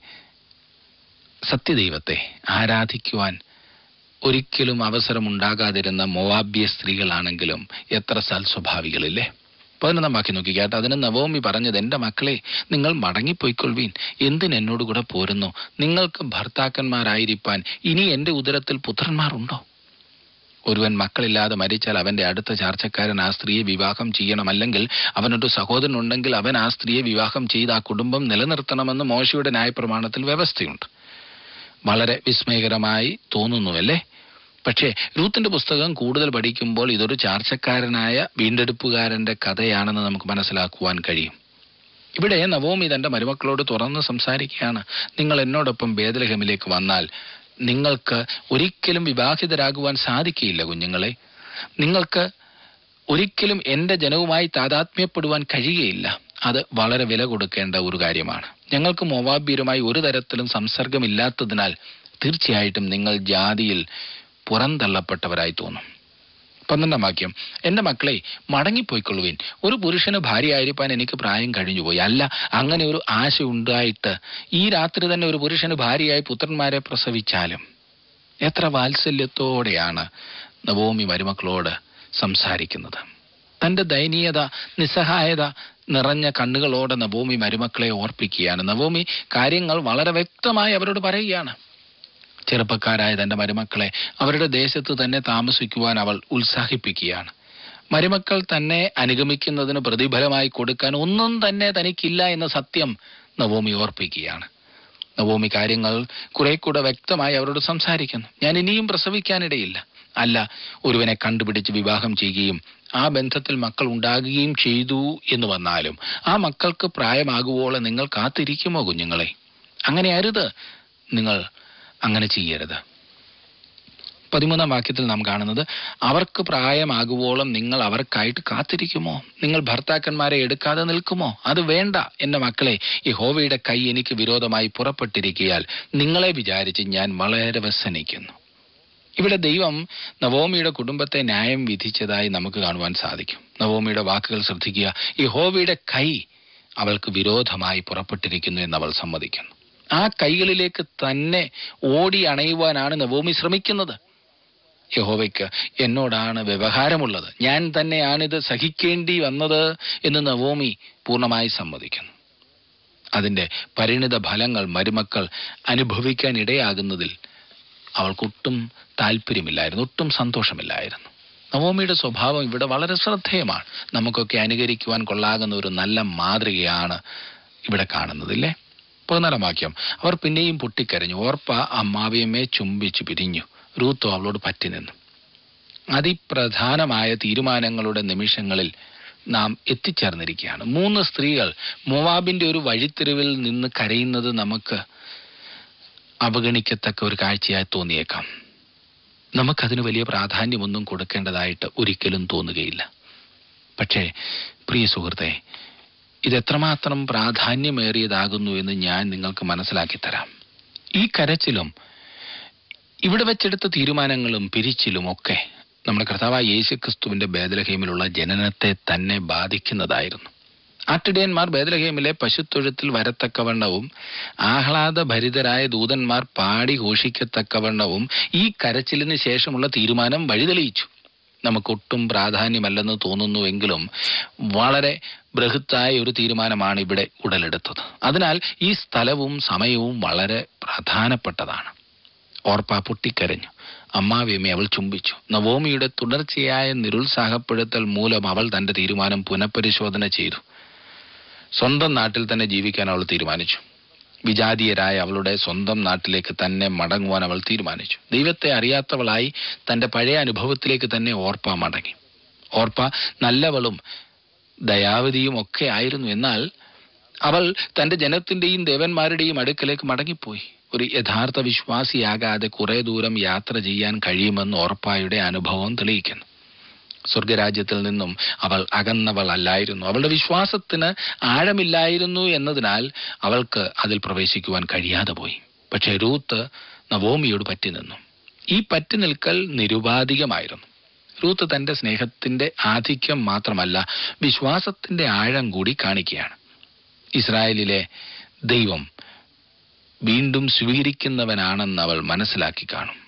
സത്യദൈവത്തെ ആരാധിക്കുവാൻ ഒരിക്കലും അവസരമുണ്ടാകാതിരുന്ന മൊവാബ്യ സ്ത്രീകളാണെങ്കിലും എത്ര സൽസ്വഭാവികളില്ലേ പതിനൊന്നാം വാക്യം നോക്കിക്കാട്ടെ അതിന് നവോമി പറഞ്ഞത് എന്റെ മക്കളെ നിങ്ങൾ മടങ്ങിപ്പോയിക്കൊള്ളുവീൻ എന്തിന് എന്നോട് കൂടെ പോരുന്നു നിങ്ങൾക്ക് ഭർത്താക്കന്മാരായിരിക്കാൻ ഇനി എന്റെ ഉദരത്തിൽ പുത്രന്മാരുണ്ടോ ഒരുവൻ മക്കളില്ലാതെ മരിച്ചാൽ അവന്റെ അടുത്ത ചാർച്ചക്കാരൻ ആ സ്ത്രീയെ വിവാഹം ചെയ്യണം അല്ലെങ്കിൽ അവനൊരു സഹോദരൻ ഉണ്ടെങ്കിൽ അവൻ ആ സ്ത്രീയെ വിവാഹം ചെയ്ത് ആ കുടുംബം നിലനിർത്തണമെന്ന് മോശയുടെ ന്യായപ്രമാണത്തിൽ വ്യവസ്ഥയുണ്ട് വളരെ വിസ്മയകരമായി തോന്നുന്നുവല്ലേ പക്ഷേ രൂത്തിന്റെ പുസ്തകം കൂടുതൽ പഠിക്കുമ്പോൾ ഇതൊരു ചാർച്ചക്കാരനായ വീണ്ടെടുപ്പുകാരന്റെ കഥയാണെന്ന് നമുക്ക് മനസ്സിലാക്കുവാൻ കഴിയും ഇവിടെ നവോമി തന്റെ മരുമക്കളോട് തുറന്ന് സംസാരിക്കുകയാണ് നിങ്ങൾ എന്നോടൊപ്പം ബേദലഹമിലേക്ക് വന്നാൽ നിങ്ങൾക്ക് ഒരിക്കലും വിവാഹിതരാകുവാൻ സാധിക്കുകയില്ല കുഞ്ഞുങ്ങളെ നിങ്ങൾക്ക് ഒരിക്കലും എന്റെ ജനവുമായി താതാത്മ്യപ്പെടുവാൻ കഴിയുകയില്ല അത് വളരെ വില കൊടുക്കേണ്ട ഒരു കാര്യമാണ് ഞങ്ങൾക്ക് മൊവാബീരുമായി ഒരു തരത്തിലും സംസർഗമില്ലാത്തതിനാൽ തീർച്ചയായിട്ടും നിങ്ങൾ ജാതിയിൽ പുറന്തള്ളപ്പെട്ടവരായി തോന്നും പന്ത്രണ്ടാം വാക്യം എന്റെ മക്കളെ മടങ്ങിപ്പോയിക്കൊള്ളുവിൻ ഒരു പുരുഷന് ഭാര്യയായിരിക്കാൻ എനിക്ക് പ്രായം കഴിഞ്ഞുപോയി അല്ല അങ്ങനെ ഒരു ആശ ഉണ്ടായിട്ട് ഈ രാത്രി തന്നെ ഒരു പുരുഷന് ഭാര്യയായി പുത്രന്മാരെ പ്രസവിച്ചാലും എത്ര വാത്സല്യത്തോടെയാണ് നവോമി മരുമക്കളോട് സംസാരിക്കുന്നത് തന്റെ ദയനീയത നിസ്സഹായത നിറഞ്ഞ കണ്ണുകളോടെ നവോമി മരുമക്കളെ ഓർപ്പിക്കുകയാണ് നവോമി കാര്യങ്ങൾ വളരെ വ്യക്തമായി അവരോട് പറയുകയാണ് ചെറുപ്പക്കാരായ തന്റെ മരുമക്കളെ അവരുടെ ദേശത്ത് തന്നെ താമസിക്കുവാൻ അവൾ ഉത്സാഹിപ്പിക്കുകയാണ് മരുമക്കൾ തന്നെ അനുഗമിക്കുന്നതിന് പ്രതിഫലമായി കൊടുക്കാൻ ഒന്നും തന്നെ തനിക്കില്ല എന്ന സത്യം നവോമി ഓർപ്പിക്കുകയാണ് നവോമി കാര്യങ്ങൾ കുറെ കൂടെ വ്യക്തമായി അവരോട് സംസാരിക്കുന്നു ഞാൻ ഇനിയും പ്രസവിക്കാനിടയില്ല അല്ല ഒരുവനെ കണ്ടുപിടിച്ച് വിവാഹം ചെയ്യുകയും ആ ബന്ധത്തിൽ മക്കൾ ഉണ്ടാകുകയും ചെയ്തു എന്ന് വന്നാലും ആ മക്കൾക്ക് പ്രായമാകുവോളം നിങ്ങൾ കാത്തിരിക്കുമോ കുഞ്ഞുങ്ങളെ അങ്ങനെ അരുത് നിങ്ങൾ അങ്ങനെ ചെയ്യരുത് പതിമൂന്നാം വാക്യത്തിൽ നാം കാണുന്നത് അവർക്ക് പ്രായമാകുവോളം നിങ്ങൾ അവർക്കായിട്ട് കാത്തിരിക്കുമോ നിങ്ങൾ ഭർത്താക്കന്മാരെ എടുക്കാതെ നിൽക്കുമോ അത് വേണ്ട എന്റെ മക്കളെ യഹോവയുടെ കൈ എനിക്ക് വിരോധമായി പുറപ്പെട്ടിരിക്കയാൽ നിങ്ങളെ വിചാരിച്ച് ഞാൻ വളരെ വ്യസനിക്കുന്നു ഇവിടെ ദൈവം നവോമിയുടെ കുടുംബത്തെ ന്യായം വിധിച്ചതായി നമുക്ക് കാണുവാൻ സാധിക്കും നവോമിയുടെ വാക്കുകൾ ശ്രദ്ധിക്കുക യഹോവയുടെ കൈ അവൾക്ക് വിരോധമായി പുറപ്പെട്ടിരിക്കുന്നു എന്ന് അവൾ സമ്മതിക്കുന്നു ആ കൈകളിലേക്ക് തന്നെ ഓടി അണയുവാനാണ് നവോമി ശ്രമിക്കുന്നത് യഹോവയ്ക്ക് എന്നോടാണ് വ്യവഹാരമുള്ളത് ഞാൻ തന്നെയാണിത് സഹിക്കേണ്ടി വന്നത് എന്ന് നവോമി പൂർണ്ണമായി സമ്മതിക്കുന്നു അതിന്റെ പരിണിത ഫലങ്ങൾ മരുമക്കൾ അനുഭവിക്കാൻ ഇടയാകുന്നതിൽ അവൾക്കൊട്ടും താല്പര്യമില്ലായിരുന്നു ഒട്ടും സന്തോഷമില്ലായിരുന്നു നവോമിയുടെ സ്വഭാവം ഇവിടെ വളരെ ശ്രദ്ധേയമാണ് നമുക്കൊക്കെ അനുകരിക്കുവാൻ കൊള്ളാകുന്ന ഒരു നല്ല മാതൃകയാണ് ഇവിടെ കാണുന്നതില്ലേ പതിനാലാം വാക്യം അവർ പിന്നെയും പൊട്ടിക്കരഞ്ഞു ഓർപ്പ അമ്മാവിയമ്മയെ ചുംബിച്ചു പിരിഞ്ഞു റൂത്തോ അവളോട് പറ്റി നിന്നു അതിപ്രധാനമായ തീരുമാനങ്ങളുടെ നിമിഷങ്ങളിൽ നാം എത്തിച്ചേർന്നിരിക്കുകയാണ് മൂന്ന് സ്ത്രീകൾ മോവാബിന്റെ ഒരു വഴിത്തിരിവിൽ നിന്ന് കരയുന്നത് നമുക്ക് അവഗണിക്കത്തക്ക ഒരു കാഴ്ചയായി തോന്നിയേക്കാം നമുക്കതിന് വലിയ പ്രാധാന്യമൊന്നും കൊടുക്കേണ്ടതായിട്ട് ഒരിക്കലും തോന്നുകയില്ല പക്ഷേ പ്രിയ സുഹൃത്തെ ഇതെത്രമാത്രം പ്രാധാന്യമേറിയതാകുന്നു എന്ന് ഞാൻ നിങ്ങൾക്ക് മനസ്സിലാക്കി തരാം ഈ കരച്ചിലും ഇവിടെ വെച്ചെടുത്ത തീരുമാനങ്ങളും പിരിച്ചിലും ഒക്കെ നമ്മുടെ കർത്താവായ യേശു ക്രിസ്തുവിന്റെ ബേദലഹീമിലുള്ള ജനനത്തെ തന്നെ ബാധിക്കുന്നതായിരുന്നു ആട്ടിടയന്മാർ ബേദലഹീമിലെ പശുത്തൊഴുത്തിൽ വരത്തക്കവണ്ണവും ആഹ്ലാദഭരിതരായ ദൂതന്മാർ പാടി ഘോഷിക്കത്തക്കവണ്ണവും ഈ കരച്ചിലിന് ശേഷമുള്ള തീരുമാനം വഴിതെളിയിച്ചു നമുക്കൊട്ടും പ്രാധാന്യമല്ലെന്ന് തോന്നുന്നുവെങ്കിലും വളരെ ബൃഹത്തായ ഒരു തീരുമാനമാണ് ഇവിടെ ഉടലെടുത്തത് അതിനാൽ ഈ സ്ഥലവും സമയവും വളരെ പ്രധാനപ്പെട്ടതാണ് ഓർപ്പ പൊട്ടിക്കരഞ്ഞു അമ്മാവിയമ്മയെ അവൾ ചുംബിച്ചു നവോമിയുടെ തുടർച്ചയായ നിരുത്സാഹപ്പെടുത്തൽ മൂലം അവൾ തന്റെ തീരുമാനം പുനഃപരിശോധന ചെയ്തു സ്വന്തം നാട്ടിൽ തന്നെ ജീവിക്കാൻ അവൾ തീരുമാനിച്ചു വിജാതീയരായ അവളുടെ സ്വന്തം നാട്ടിലേക്ക് തന്നെ മടങ്ങുവാൻ അവൾ തീരുമാനിച്ചു ദൈവത്തെ അറിയാത്തവളായി തന്റെ പഴയ അനുഭവത്തിലേക്ക് തന്നെ ഓർപ്പ മടങ്ങി ഓർപ്പ നല്ലവളും ദയാവതിയും ഒക്കെ ആയിരുന്നു എന്നാൽ അവൾ തന്റെ ജനത്തിന്റെയും ദേവന്മാരുടെയും അടുക്കലേക്ക് മടങ്ങിപ്പോയി ഒരു യഥാർത്ഥ വിശ്വാസിയാകാതെ കുറെ ദൂരം യാത്ര ചെയ്യാൻ കഴിയുമെന്ന് ഓർപ്പായുടെ അനുഭവം തെളിയിക്കുന്നു സ്വർഗരാജ്യത്തിൽ നിന്നും അവൾ അകന്നവൾ അല്ലായിരുന്നു അവളുടെ വിശ്വാസത്തിന് ആഴമില്ലായിരുന്നു എന്നതിനാൽ അവൾക്ക് അതിൽ പ്രവേശിക്കുവാൻ കഴിയാതെ പോയി പക്ഷേ രൂത്ത് നവോമിയോട് പറ്റി നിന്നു ഈ പറ്റി നിൽക്കൽ നിരുപാധികമായിരുന്നു രൂത്ത് തന്റെ സ്നേഹത്തിന്റെ ആധിക്യം മാത്രമല്ല വിശ്വാസത്തിന്റെ ആഴം കൂടി കാണിക്കുകയാണ് ഇസ്രായേലിലെ ദൈവം വീണ്ടും സ്വീകരിക്കുന്നവനാണെന്ന് അവൾ മനസ്സിലാക്കി കാണും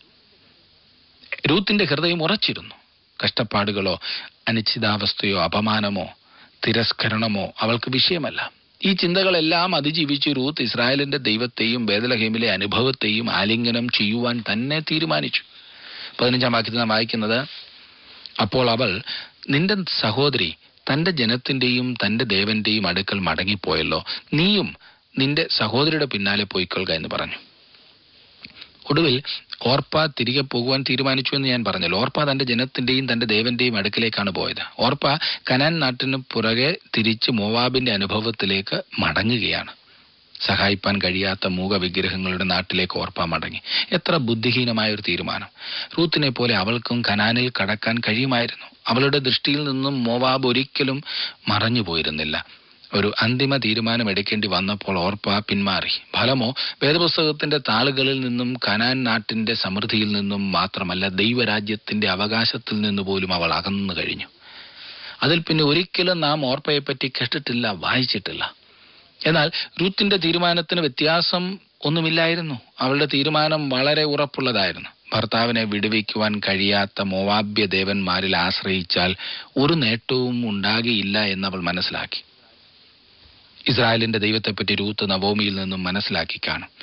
രൂത്തിന്റെ ഹൃദയം ഉറച്ചിരുന്നു കഷ്ടപ്പാടുകളോ അനിശ്ചിതാവസ്ഥയോ അപമാനമോ തിരസ്കരണമോ അവൾക്ക് വിഷയമല്ല ഈ ചിന്തകളെല്ലാം അതിജീവിച്ച് റൂത്ത് ഇസ്രായേലിന്റെ ദൈവത്തെയും ബേദലഹേമിലെ അനുഭവത്തെയും ആലിംഗനം ചെയ്യുവാൻ തന്നെ തീരുമാനിച്ചു പതിനഞ്ചാം വാക്യത്തിൽ നാം വായിക്കുന്നത് അപ്പോൾ അവൾ നിന്റെ സഹോദരി തന്റെ ജനത്തിന്റെയും തന്റെ ദേവന്റെയും അടുക്കൽ മടങ്ങിപ്പോയല്ലോ നീയും നിന്റെ സഹോദരിയുടെ പിന്നാലെ പോയിക്കൊള്ളുക എന്ന് പറഞ്ഞു ഒടുവിൽ ഓർപ്പ തിരികെ പോകുവാൻ തീരുമാനിച്ചു എന്ന് ഞാൻ പറഞ്ഞല്ലോ ഓർപ്പ തന്റെ ജനത്തിന്റെയും തന്റെ ദേവന്റെയും അടുക്കലേക്കാണ് പോയത് ഓർപ്പ കനാൻ നാട്ടിന് പുറകെ തിരിച്ച് മോവാബിന്റെ അനുഭവത്തിലേക്ക് മടങ്ങുകയാണ് സഹായിപ്പാൻ കഴിയാത്ത മൂകവിഗ്രഹങ്ങളുടെ നാട്ടിലേക്ക് ഓർപ്പ മടങ്ങി എത്ര ബുദ്ധിഹീനമായ ഒരു തീരുമാനം റൂത്തിനെ പോലെ അവൾക്കും കനാനിൽ കടക്കാൻ കഴിയുമായിരുന്നു അവളുടെ ദൃഷ്ടിയിൽ നിന്നും മോവാബ് ഒരിക്കലും മറഞ്ഞു പോയിരുന്നില്ല ഒരു അന്തിമ തീരുമാനം എടുക്കേണ്ടി വന്നപ്പോൾ ഓർപ്പ പിന്മാറി ഫലമോ വേദപുസ്തകത്തിന്റെ താളുകളിൽ നിന്നും കനാൻ നാട്ടിന്റെ സമൃദ്ധിയിൽ നിന്നും മാത്രമല്ല ദൈവരാജ്യത്തിന്റെ അവകാശത്തിൽ നിന്ന് പോലും അവൾ അകന്നു കഴിഞ്ഞു അതിൽ പിന്നെ ഒരിക്കലും നാം ഓർപ്പയെപ്പറ്റി കേട്ടിട്ടില്ല വായിച്ചിട്ടില്ല എന്നാൽ റൂത്തിന്റെ തീരുമാനത്തിന് വ്യത്യാസം ഒന്നുമില്ലായിരുന്നു അവളുടെ തീരുമാനം വളരെ ഉറപ്പുള്ളതായിരുന്നു ഭർത്താവിനെ വിടുവിക്കുവാൻ കഴിയാത്ത മോവാബ്യ ദേവന്മാരിൽ ആശ്രയിച്ചാൽ ഒരു നേട്ടവും ഉണ്ടാകിയില്ല എന്നവൾ മനസ്സിലാക്കി ഇസ്രായേലിന്റെ ദൈവത്തെപ്പറ്റി രൂത്ത് നവോമിയിൽ നിന്നും മനസ്സിലാക്കി കാണും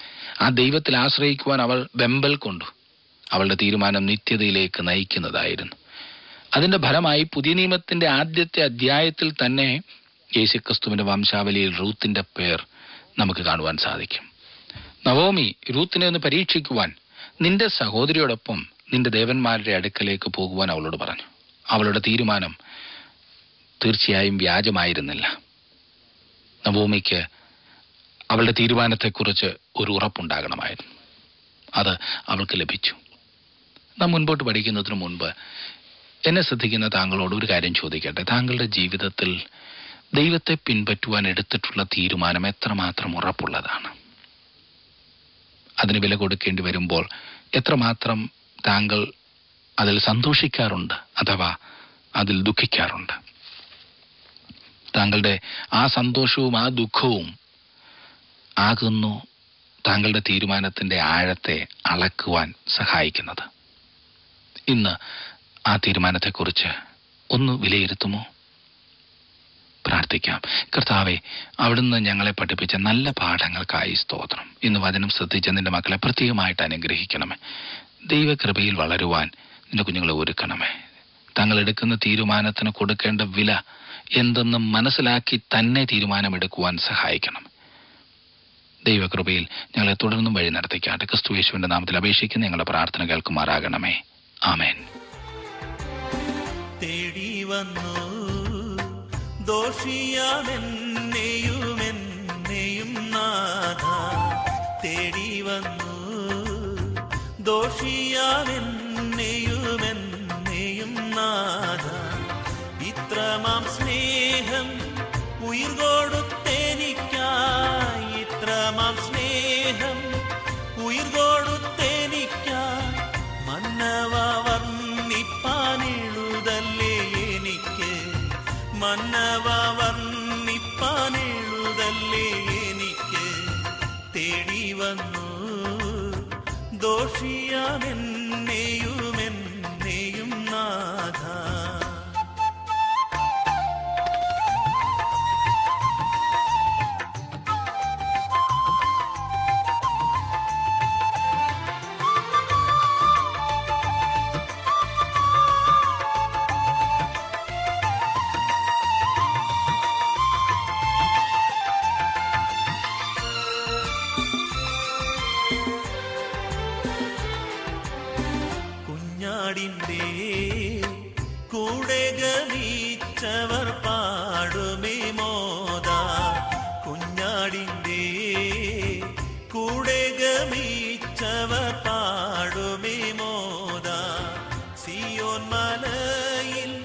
ആ ദൈവത്തിൽ ആശ്രയിക്കുവാൻ അവൾ വെമ്പൽ കൊണ്ടു അവളുടെ തീരുമാനം നിത്യതയിലേക്ക് നയിക്കുന്നതായിരുന്നു അതിന്റെ ഫലമായി പുതിയ നിയമത്തിന്റെ ആദ്യത്തെ അധ്യായത്തിൽ തന്നെ യേശുക്രിസ്തുവിന്റെ വംശാവലിയിൽ റൂത്തിന്റെ പേർ നമുക്ക് കാണുവാൻ സാധിക്കും നവോമി റൂത്തിനെ ഒന്ന് പരീക്ഷിക്കുവാൻ നിന്റെ സഹോദരിയോടൊപ്പം നിന്റെ ദേവന്മാരുടെ അടുക്കലേക്ക് പോകുവാൻ അവളോട് പറഞ്ഞു അവളുടെ തീരുമാനം തീർച്ചയായും വ്യാജമായിരുന്നില്ല നവോമിക്ക് അവളുടെ തീരുമാനത്തെക്കുറിച്ച് ഒരു ഉറപ്പുണ്ടാകണമായിരുന്നു അത് അവൾക്ക് ലഭിച്ചു നാം മുൻപോട്ട് പഠിക്കുന്നതിന് മുൻപ് എന്നെ ശ്രദ്ധിക്കുന്ന താങ്കളോട് ഒരു കാര്യം ചോദിക്കട്ടെ താങ്കളുടെ ജീവിതത്തിൽ ദൈവത്തെ പിൻപറ്റുവാൻ എടുത്തിട്ടുള്ള തീരുമാനം എത്രമാത്രം ഉറപ്പുള്ളതാണ് അതിന് വില കൊടുക്കേണ്ടി വരുമ്പോൾ എത്രമാത്രം താങ്കൾ അതിൽ സന്തോഷിക്കാറുണ്ട് അഥവാ അതിൽ ദുഃഖിക്കാറുണ്ട് താങ്കളുടെ ആ സന്തോഷവും ആ ദുഃഖവും ആകുന്നു താങ്കളുടെ തീരുമാനത്തിന്റെ ആഴത്തെ അളക്കുവാൻ സഹായിക്കുന്നത് ഇന്ന് ആ തീരുമാനത്തെക്കുറിച്ച് ഒന്ന് വിലയിരുത്തുമോ പ്രാർത്ഥിക്കാം കർത്താവെ അവിടുന്ന് ഞങ്ങളെ പഠിപ്പിച്ച നല്ല പാഠങ്ങൾക്കായി സ്തോത്രം ഇന്ന് വചനം ശ്രദ്ധിച്ച നിന്റെ മക്കളെ പ്രത്യേകമായിട്ട് അനുഗ്രഹിക്കണമേ ദൈവകൃപയിൽ വളരുവാൻ നിന്റെ കുഞ്ഞുങ്ങളെ ഒരുക്കണമേ തങ്ങൾ എടുക്കുന്ന തീരുമാനത്തിന് കൊടുക്കേണ്ട വില എന്തെന്ന് മനസ്സിലാക്കി തന്നെ തീരുമാനമെടുക്കുവാൻ സഹായിക്കണം ദൈവകൃപയിൽ ഞങ്ങളെ തുടർന്നും വഴി നടത്തിക്കാട്ടെ ക്രിസ്തു യേശുവിന്റെ നാമത്തിൽ അപേക്ഷിക്കുന്ന ഞങ്ങളുടെ പ്രാർത്ഥന കേൾക്കുമാറാകണമേ ആമേൻ തേടി വന്നു ദോഷിയാമെന്നെയും എന്നെയും നാഥ തേടി വന്നു ദോഷിയാമെന്നെയും എന്നെയും നാഥ ഇത്രമാം സ്നേഹം ഉയിർ കൊടുത്തെനിക്കായി ഇത്രമാം സ്നേഹം ഉയിർ കൊടുത്തെനിക്കായി മന്നവ വർണ്ണിപ്പാനെഴുതല്ലേ എനിക്ക് മന്നവ വർണ്ണിപ്പാനെഴുതല്ലേ എനിക്ക് തേടി വന്നു ദോഷിയാമെന്നെയും എന്നെയും നാഥ കുഞ്ഞാടിന്റെ കൂടെ ഗമിച്ചവർ പാടുമേ മോദ കുഞ്ഞാടിന്റെ കൂടെ ഗമിച്ചവർ പാടുമേ മോദ സിയോൻ മലയിൽ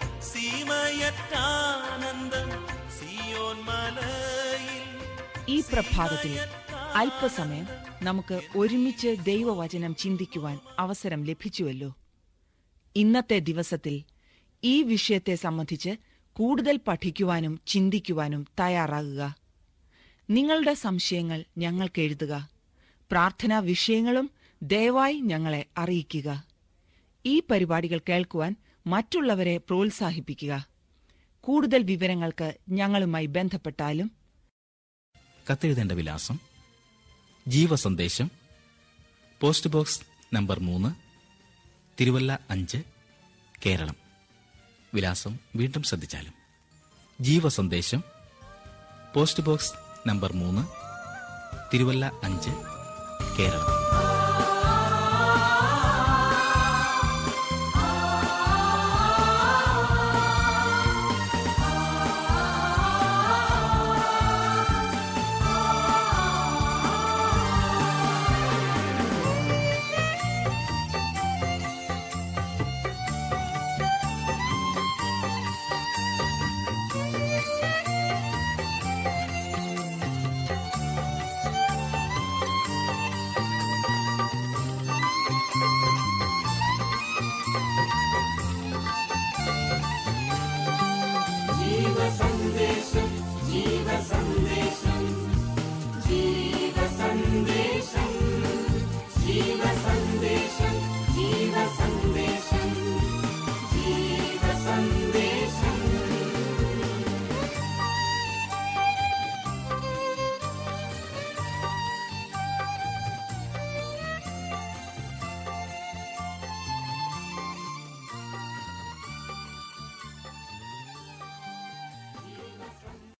സീമയറ്റാനന്ദം സിയോൻ മലയിൽ ഈ പ്രഭാതത്തിൽ അല്പസമയം നമുക്ക് ഒരുമിച്ച് ദൈവവചനം ചിന്തിക്കുവാൻ അവസരം ലഭിച്ചുവല്ലോ ഇന്നത്തെ ദിവസത്തിൽ ഈ വിഷയത്തെ സംബന്ധിച്ച് കൂടുതൽ പഠിക്കുവാനും ചിന്തിക്കുവാനും തയ്യാറാകുക നിങ്ങളുടെ സംശയങ്ങൾ ഞങ്ങൾക്ക് എഴുതുക പ്രാർത്ഥനാ വിഷയങ്ങളും ദയവായി ഞങ്ങളെ അറിയിക്കുക ഈ പരിപാടികൾ കേൾക്കുവാൻ മറ്റുള്ളവരെ പ്രോത്സാഹിപ്പിക്കുക കൂടുതൽ വിവരങ്ങൾക്ക് ഞങ്ങളുമായി ബന്ധപ്പെട്ടാലും കത്തെഴുതേണ്ട വിലാസം ജീവസന്ദേശം പോസ്റ്റ് ബോക്സ് നമ്പർ മൂന്ന് തിരുവല്ല അഞ്ച് കേരളം വിലാസം വീണ്ടും ശ്രദ്ധിച്ചാലും ജീവസന്ദേശം പോസ്റ്റ് ബോക്സ് നമ്പർ മൂന്ന് തിരുവല്ല അഞ്ച് കേരളം